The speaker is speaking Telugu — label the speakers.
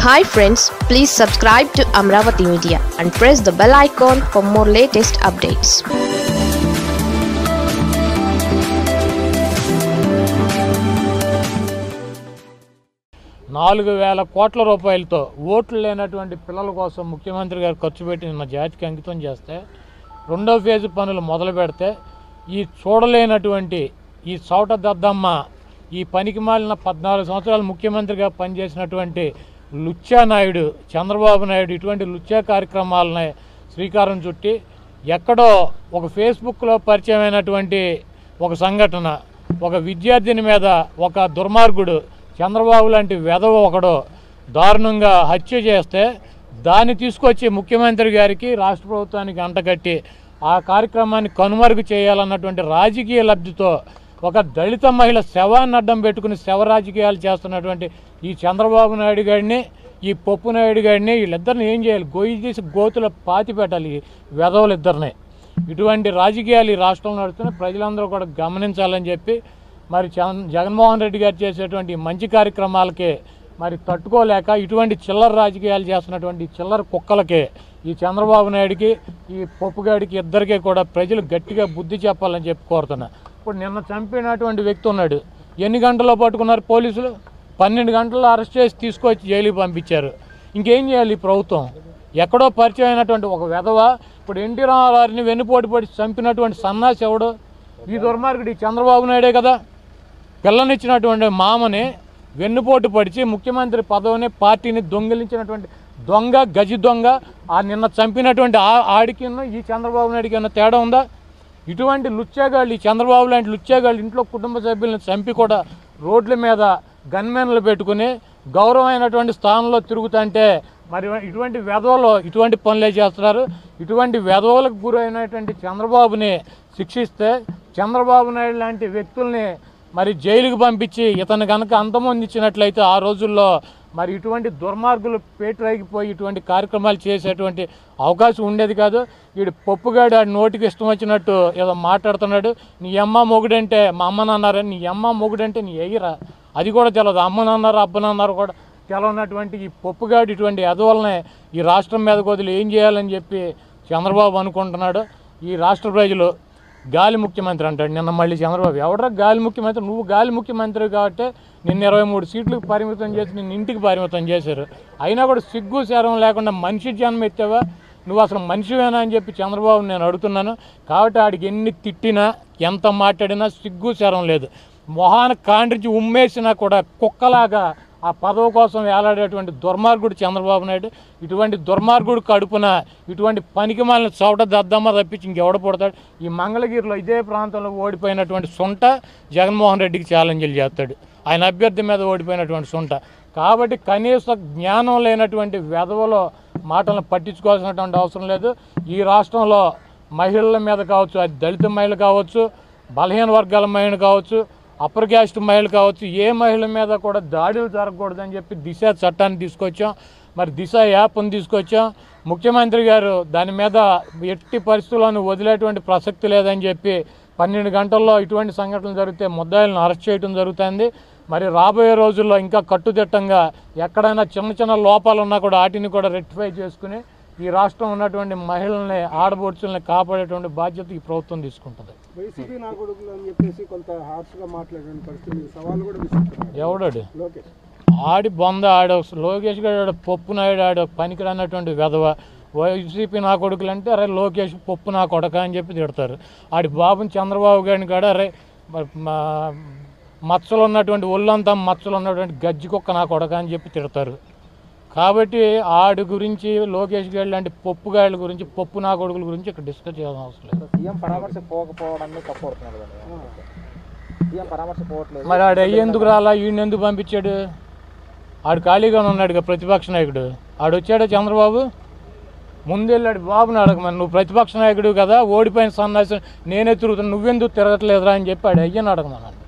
Speaker 1: hi friends please subscribe to Amaravati media and press the bell icon for more latest updates
Speaker 2: నాలుగు వేల కోట్ల రూపాయలతో ఓట్లు లేనటువంటి పిల్లల కోసం ముఖ్యమంత్రి గారు ఖర్చు పెట్టి నిన్న జాతికి అంకితం చేస్తే రెండో ఫేజ్ పనులు మొదలు పెడితే ఈ చూడలేనటువంటి ఈ చోట దద్దమ్మ ఈ పనికి మాలిన పద్నాలుగు సంవత్సరాలు ముఖ్యమంత్రిగా పనిచేసినటువంటి లుచ్చా నాయుడు చంద్రబాబు నాయుడు ఇటువంటి లుచ్చా కార్యక్రమాలని శ్రీకారం చుట్టి ఎక్కడో ఒక ఫేస్బుక్లో పరిచయమైనటువంటి ఒక సంఘటన ఒక విద్యార్థిని మీద ఒక దుర్మార్గుడు చంద్రబాబు లాంటి వెధవ ఒకడు దారుణంగా హత్య చేస్తే దాన్ని తీసుకొచ్చి ముఖ్యమంత్రి గారికి రాష్ట్ర ప్రభుత్వానికి అంటగట్టి ఆ కార్యక్రమాన్ని కనుమరుగు చేయాలన్నటువంటి రాజకీయ లబ్ధితో ఒక దళిత మహిళ శవాన్ని అడ్డం పెట్టుకుని శవ రాజకీయాలు చేస్తున్నటువంటి ఈ చంద్రబాబు నాయుడు గారిని ఈ పప్పు నాయుడు గారిని వీళ్ళిద్దరిని ఏం చేయాలి గొయ్యి తీసి గోతుల పాతి పెట్టాలి ఈ వెధవలిద్దరిని ఇటువంటి రాజకీయాలు ఈ రాష్ట్రంలో నడుస్తున్నాయి ప్రజలందరూ కూడా గమనించాలని చెప్పి మరి చంద్ర- జగన్మోహన్ రెడ్డి గారు చేసేటువంటి ఈ మంచి కార్యక్రమాలకే మరి తట్టుకోలేక ఇటువంటి చిల్లర రాజకీయాలు చేస్తున్నటువంటి ఈ చిల్లర కుక్కలకే ఈ చంద్రబాబు నాయుడికి ఈ పప్పుగాడికి ఇద్దరికీ కూడా ప్రజలు గట్టిగా బుద్ధి చెప్పాలని చెప్పి కోరుతున్నా ఇప్పుడు నిన్న చంపినటువంటి వ్యక్తి ఉన్నాడు ఎన్ని గంటల్లో పట్టుకున్నారు పోలీసులు పన్నెండు గంటల్లో అరెస్ట్ చేసి తీసుకొచ్చి జైలుకి పంపించారు ఇంకేం చేయాలి ఈ ప్రభుత్వం ఎక్కడో పరిచయం అయినటువంటి ఒక వెధవ ఇప్పుడు ఎన్టీ రామారావుని వెన్నుపోటు పడి చంపినటువంటి సన్నాసి ఎవడు ఈ దుర్మార్గుడు ఈ చంద్రబాబు నాయుడే కదా పిల్లనిచ్చినటువంటి మామని వెన్నుపోటు పడిచి ముఖ్యమంత్రి పదవిని పార్టీని దొంగిలించినటువంటి దొంగ గజి దొంగ ఆ నిన్న చంపినటువంటి ఆ ఆడికి ఈ చంద్రబాబు నాయుడికి ఏమైనా తేడా ఉందా ఇటువంటి లుచ్చాగాళ్ళు ఈ చంద్రబాబు లాంటి లుచ్చాగాళ్ళు ఇంట్లో కుటుంబ సభ్యులను చంపి కూడా రోడ్ల మీద గన్మెన్లు పెట్టుకుని గౌరవమైనటువంటి స్థానంలో తిరుగుతుంటే మరి ఇటువంటి వెధవలు ఇటువంటి పనులే చేస్తున్నారు ఇటువంటి వెధవలకు గురైనటువంటి చంద్రబాబుని శిక్షిస్తే చంద్రబాబు నాయుడు లాంటి వ్యక్తుల్ని మరి జైలుకి పంపించి ఇతను కనుక అంతమొందించినట్లయితే ఆ రోజుల్లో మరి ఇటువంటి దుర్మార్గులు పేటరైగిపోయి ఇటువంటి కార్యక్రమాలు చేసేటువంటి అవకాశం ఉండేది కాదు వీడు పప్పుగాడు ఆడి నోటికి ఇష్టం వచ్చినట్టు ఏదో మాట్లాడుతున్నాడు నీ అమ్మ మొగుడంటే మా అమ్మ నాన్నారని నీ అమ్మ మొగుడంటే నీ ఎగిరా అది కూడా తెలియదు అమ్మనన్నారు అబ్బనన్నారు కూడా తెలవనటువంటి ఈ పప్పుగాడు ఇటువంటి ఎదవలనే ఈ రాష్ట్రం మీద వదిలి ఏం చేయాలని చెప్పి చంద్రబాబు అనుకుంటున్నాడు ఈ రాష్ట్ర ప్రజలు గాలి ముఖ్యమంత్రి అంటాడు నిన్న మళ్ళీ చంద్రబాబు ఎవడరా గాలి ముఖ్యమంత్రి నువ్వు గాలి ముఖ్యమంత్రి కాబట్టి నిన్న ఇరవై మూడు సీట్లకు పరిమితం చేసి నిన్ను ఇంటికి పరిమితం చేశారు అయినా కూడా సిగ్గు శరం లేకుండా మనిషి జన్మ ఎత్తావా నువ్వు అసలు మనిషివేనా అని చెప్పి చంద్రబాబు నేను అడుగుతున్నాను కాబట్టి ఆడికి ఎన్ని తిట్టినా ఎంత మాట్లాడినా సిగ్గు శరం లేదు మొహాన కాండ్రించి ఉమ్మేసినా కూడా కుక్కలాగా ఆ పదవి కోసం వేలాడేటువంటి దుర్మార్గుడు చంద్రబాబు నాయుడు ఇటువంటి దుర్మార్గుడు కడుపున ఇటువంటి పనికి మాలిన చోట దద్దమ్మ తప్పించి ఇంకెవడ పుడతాడు ఈ మంగళగిరిలో ఇదే ప్రాంతంలో ఓడిపోయినటువంటి సొంట జగన్మోహన్ రెడ్డికి ఛాలెంజ్లు చేస్తాడు ఆయన అభ్యర్థి మీద ఓడిపోయినటువంటి సొంట కాబట్టి కనీస జ్ఞానం లేనటువంటి వెధవలో మాటలను పట్టించుకోవాల్సినటువంటి అవసరం లేదు ఈ రాష్ట్రంలో మహిళల మీద కావచ్చు అది దళిత మహిళ కావచ్చు బలహీన వర్గాల మహిళ కావచ్చు అప్పర్ క్యాస్ట్ మహిళ కావచ్చు ఏ మహిళ మీద కూడా దాడులు జరగకూడదని చెప్పి దిశ చట్టాన్ని తీసుకొచ్చాం మరి దిశ యాప్ని తీసుకొచ్చాం ముఖ్యమంత్రి గారు దాని మీద ఎట్టి పరిస్థితుల్లోనూ వదిలేటువంటి ప్రసక్తి లేదని చెప్పి పన్నెండు గంటల్లో ఇటువంటి సంఘటనలు జరిగితే ముద్దాయిలను అరెస్ట్ చేయడం జరుగుతుంది మరి రాబోయే రోజుల్లో ఇంకా కట్టుదిట్టంగా ఎక్కడైనా చిన్న చిన్న లోపాలు ఉన్నా కూడా వాటిని కూడా రెక్టిఫై చేసుకుని ఈ రాష్ట్రం ఉన్నటువంటి మహిళల్ని ఆడబొడుచుల్ని కాపాడేటువంటి బాధ్యత ఈ ప్రభుత్వం తీసుకుంటుంది
Speaker 3: వైసీపీ నా కొడుకులు అని చెప్పేసి కొంత హార్ష్గా మాట్లాడిన పరిస్థితి సవాల్ కూడా విసురుతున్నారు
Speaker 2: ఎవడాడు
Speaker 3: లోకేష్
Speaker 2: ఆడి బొంద ఆడ లోకేష్ గారు ఆడ పప్పు నాయుడు ఆడ పనికిరానటువంటి వెధవ వైసీపీ నా కొడుకులు అంటే అరే లోకేష్ పప్పు నా కొడక అని చెప్పి తిడతారు ఆడి బాబుని చంద్రబాబు గారిని కాడ అరే మ- మా- మచ్చలు ఉన్నటువంటి ఒళ్ళంతా మచ్చలు ఉన్నటువంటి గజ్జి కుక్క నా కొడక అని చెప్పి తిడతారు కాబట్టి ఆడి గురించి లోకేష్ గారి లాంటి పప్పు గాయల గురించి పప్పు నా కొడుకుల గురించి ఇక్కడ డిస్కస్ చేయాల్సిన అవసరం లేదు
Speaker 4: సీఎం పరామర్శ పోకపోవడాన్ని తప్పడుతున్నారు కదండి సీఎం పరామర్శ పోవట్లేదు
Speaker 2: మరి ఆడు ఎందుకు రాలా ఈయన ఎందుకు పంపించాడు ఆడు ఖాళీగానే ఉన్నాడు కదా ప్రతిపక్ష నాయకుడు ఆడు వచ్చాడా చంద్రబాబు ముందు వెళ్ళాడు బాబుని అడగమని నువ్వు ప్రతిపక్ష నాయకుడు కదా ఓడిపోయిన సన్నాసి నేనే తిరుగుతాను నువ్వెందుకు తిరగట్లేదురా అని చెప్పి ఆడు అయ్యని అడగమన్నాడు